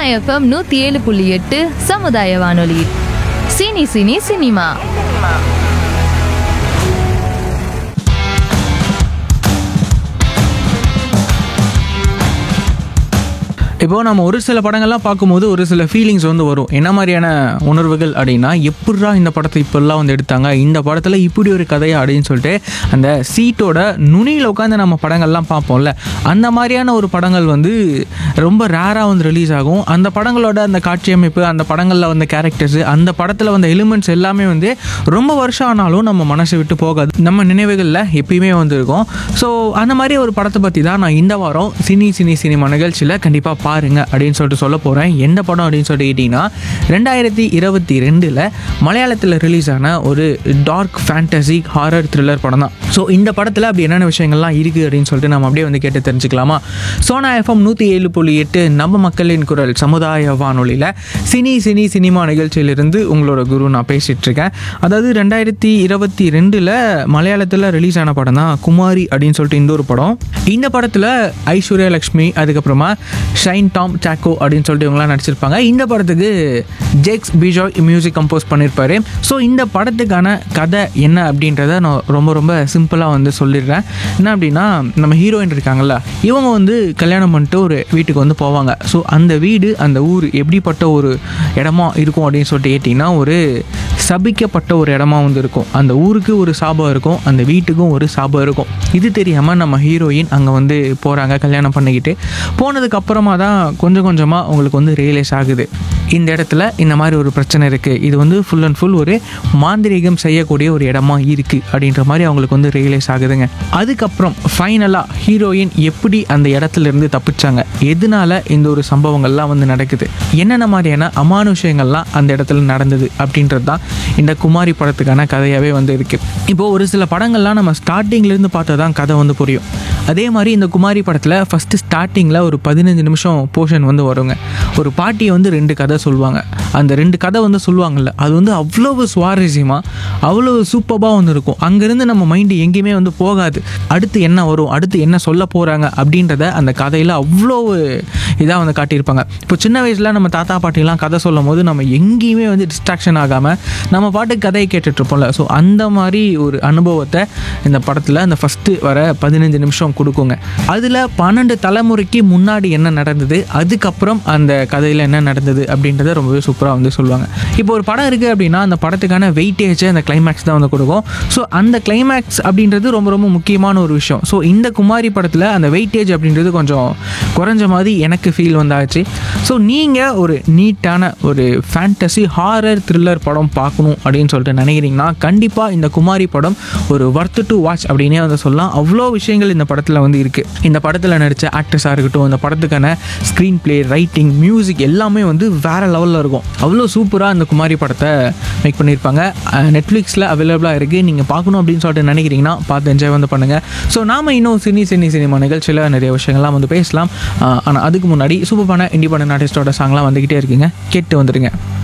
FM நூற்றி ஏழு புள்ளி எட்டு சமுதாய வானொலி சினி சினி சினிமா இப்போ நம்ம ஒரு சில படங்கள்லாம் பார்க்கும்போது ஒரு சில ஃபீலிங்ஸ் வந்து வரும் என்ன மாதிரியான உணர்வுகள் அப்படின்னா எப்படிரா இந்த படத்தை இப்படிலாம் வந்து எடுத்தாங்க இந்த படத்தில் இப்படி ஒரு கதையா அப்படின்னு சொல்லிட்டு அந்த சீட்டோட நுனியில் உட்காந்து நம்ம படங்கள்லாம் பார்ப்போம்ல அந்த மாதிரியான ஒரு படங்கள் வந்து ரொம்ப ரேராக வந்து ரிலீஸ் ஆகும் அந்த படங்களோட அந்த காட்சி அமைப்பு அந்த படங்களில் வந்த கேரக்டர்ஸ் அந்த படத்தில் வந்த எலிமெண்ட்ஸ் எல்லாமே வந்து ரொம்ப வருஷம் ஆனாலும் நம்ம மனசை விட்டு போகாது நம்ம நினைவுகளில் எப்பயுமே வந்து இருக்கும் ஸோ அந்த மாதிரி ஒரு படத்தை பற்றி தான் நான் இந்த வாரம் சினி சினி சினிமா நிகழ்ச்சியில் கண்டிப்பாக பாருங்க அப்படின்னு சொல்லிட்டு சொல்ல போகிறேன் எந்த படம் அப்படின்னு சொல்லிட்டு கேட்டிங்கன்னா ரெண்டாயிரத்தி இருபத்தி ரெண்டில் மலையாளத்தில் ரிலீஸ் ஆன ஒரு டார்க் ஃபேண்டசி ஹாரர் த்ரில்லர் படம் தான் ஸோ இந்த படத்தில் அப்படி என்னென்ன விஷயங்கள்லாம் இருக்குது அப்படின்னு சொல்லிட்டு நம்ம அப்படியே வந்து கேட்டு தெரிஞ்சுக்கலாமா சோனா எஃப்எம் நூற்றி ஏழு புள்ளி எட்டு நம்ம மக்களின் குரல் சமுதாய வானொலியில் சினி சினி சினிமா நிகழ்ச்சியிலிருந்து உங்களோட குரு நான் பேசிகிட்டு இருக்கேன் அதாவது ரெண்டாயிரத்தி இருபத்தி ரெண்டில் மலையாளத்தில் ரிலீஸ் ஆன படம் தான் குமாரி அப்படின்னு சொல்லிட்டு இந்த ஒரு படம் இந்த படத்தில் ஐஸ்வர்யா லக்ஷ்மி அதுக்கப்புறமா ஷைன் டாம் சாக்கோ அப்படின்னு சொல்லிட்டு இவங்களாம் நடிச்சிருப்பாங்க இந்த படத்துக்கு ஜேக்ஸ் பிஜாய் மியூசிக் கம்போஸ் பண்ணியிருப்பாரு ஸோ இந்த படத்துக்கான கதை என்ன அப்படின்றத நான் ரொம்ப ரொம்ப சிம்பிளாக வந்து சொல்லிடுறேன் என்ன அப்படின்னா நம்ம ஹீரோயின் இருக்காங்கல்ல இவங்க வந்து கல்யாணம் பண்ணிட்டு ஒரு வீட்டுக்கு வந்து போவாங்க ஸோ அந்த வீடு அந்த ஊர் எப்படிப்பட்ட ஒரு இடமா இருக்கும் அப்படின்னு சொல்லிட்டு கேட்டிங்கன்னா ஒரு சபிக்கப்பட்ட ஒரு இடமா வந்து இருக்கும் அந்த ஊருக்கு ஒரு சாபம் இருக்கும் அந்த வீட்டுக்கும் ஒரு சாபம் இருக்கும் இது தெரியாமல் நம்ம ஹீரோயின் அங்கே வந்து போகிறாங்க கல்யாணம் பண்ணிக்கிட்டு போனதுக்கு அப்புறமா தான் கொஞ்சம் கொஞ்சமாக அவங்களுக்கு வந்து ரியலைஸ் ஆகுது இந்த இடத்துல இந்த மாதிரி ஒரு பிரச்சனை இருக்குது இது வந்து ஃபுல் அண்ட் ஃபுல் ஒரு மாந்திரீகம் செய்யக்கூடிய ஒரு இடமா இருக்குது அப்படின்ற மாதிரி அவங்களுக்கு வந்து ரியலைஸ் ஆகுதுங்க அதுக்கப்புறம் ஃபைனலாக ஹீரோயின் எப்படி அந்த இடத்துல இருந்து தப்பிச்சாங்க எதனால இந்த ஒரு சம்பவங்கள்லாம் வந்து நடக்குது என்னென்ன மாதிரியான அமானுஷயங்கள்லாம் அந்த இடத்துல நடந்தது அப்படின்றது தான் இந்த குமாரி படத்துக்கான கதையாகவே வந்து இருக்குது இப்போ ஒரு சில படங்கள்லாம் நம்ம ஸ்டார்டிங்லேருந்து பார்த்தா தான் கதை வந்து புரியும் அதே மாதிரி இந்த குமாரி படத்தில் ஃபஸ்ட்டு ஸ்டார்டிங்கில் ஒரு பதினஞ்சு நிமிஷம் போர்ஷன் வந்து வருங்க ஒரு பாட்டியை வந்து ரெண்டு கதை சொல்லுவாங்க அந்த ரெண்டு கதை வந்து சொல்லுவாங்கல்ல அது வந்து அவ்வளவு சுவாரஸ்யமாக அவ்வளவு சூப்பராக வந்து இருக்கும் அங்கேருந்து நம்ம மைண்டு எங்கேயுமே வந்து போகாது அடுத்து என்ன வரும் அடுத்து என்ன சொல்ல போகிறாங்க அப்படின்றத அந்த கதையில் அவ்வளோ இதாக வந்து காட்டியிருப்பாங்க இப்போ சின்ன வயசில் நம்ம தாத்தா பாட்டிலாம் கதை சொல்லும் போது நம்ம எங்கேயுமே வந்து டிஸ்ட்ராக்ஷன் ஆகாமல் நம்ம பாட்டுக்கு கதையை கேட்டுட்ருப்போம்ல ஸோ அந்த மாதிரி ஒரு அனுபவத்தை இந்த படத்தில் அந்த ஃபஸ்ட்டு வர பதினஞ்சு நிமிஷம் கொடுக்குங்க அதில் பன்னெண்டு தலைமுறைக்கு முன்னாடி என்ன நடந்தது அதுக்கப்புறம் அந்த கதையில் என்ன நடந்தது அப்படின்றத ரொம்பவே சூப்பராக வந்து சொல்லுவாங்க இப்போ ஒரு படம் இருக்குது அப்படின்னா அந்த படத்துக்கான வெயிட்டேஜ் அந்த கிளைமேக்ஸ் தான் வந்து கொடுக்கும் ஸோ அந்த கிளைமேக்ஸ் அப்படின்றது ரொம்ப ரொம்ப முக்கியமான ஒரு விஷயம் ஸோ இந்த குமாரி படத்தில் அந்த வெயிட்டேஜ் அப்படின்றது கொஞ்சம் குறைஞ்ச மாதிரி எனக்கு ஃபீல் வந்தாச்சு ஸோ நீங்கள் ஒரு நீட்டான ஒரு ஃபேண்டசி ஹாரர் த்ரில்லர் படம் பார்க்கணும் அப்படின்னு சொல்லிட்டு நினைக்கிறீங்கன்னா கண்டிப்பாக இந்த குமாரி படம் ஒரு ஒர்த்து டு வாட்ச் அப்படின்னே வந்து சொல்லலாம் அவ்வளோ விஷயங்கள் இந்த படத்தில் வந்து இருக்குது இந்த படத்தில் நடித்த ஆக்டர்ஸாக இருக்கட்டும் இந்த படத்துக்கான ஸ்க்ரீன் ப்ளே ரைட்டிங் மியூசிக் எல்லாமே வந்து வேறு லெவலில் இருக்கும் அவ்வளோ சூப்பராக இந்த குமாரி படத்தை மேக் பண்ணியிருப்பாங்க நெட்ஃப்ளிக்ஸில் அவைலபிளாக இருக்குது நீங்கள் பார்க்கணும் அப்படின்னு சொல்லிட்டு நினைக்கிறீங்கன்னா பார்த்து என்ஜாய் வந்து பண்ணுங்கள் ஸோ நாம இன்னும் சினி சினி சினிமா நிகழ்ச்சியில் நிறைய விஷயங்கள்லாம் வந்து பேசலாம் ஆனால் அதுக்கு முன்னாடி சூப்பரான இண்டிபெண்டன்ட் ஆர்டிஸ்டோட சாங்லாம் வந்துக்கிட்டே இருக்குங்க கேட்டு வந்துடுங்க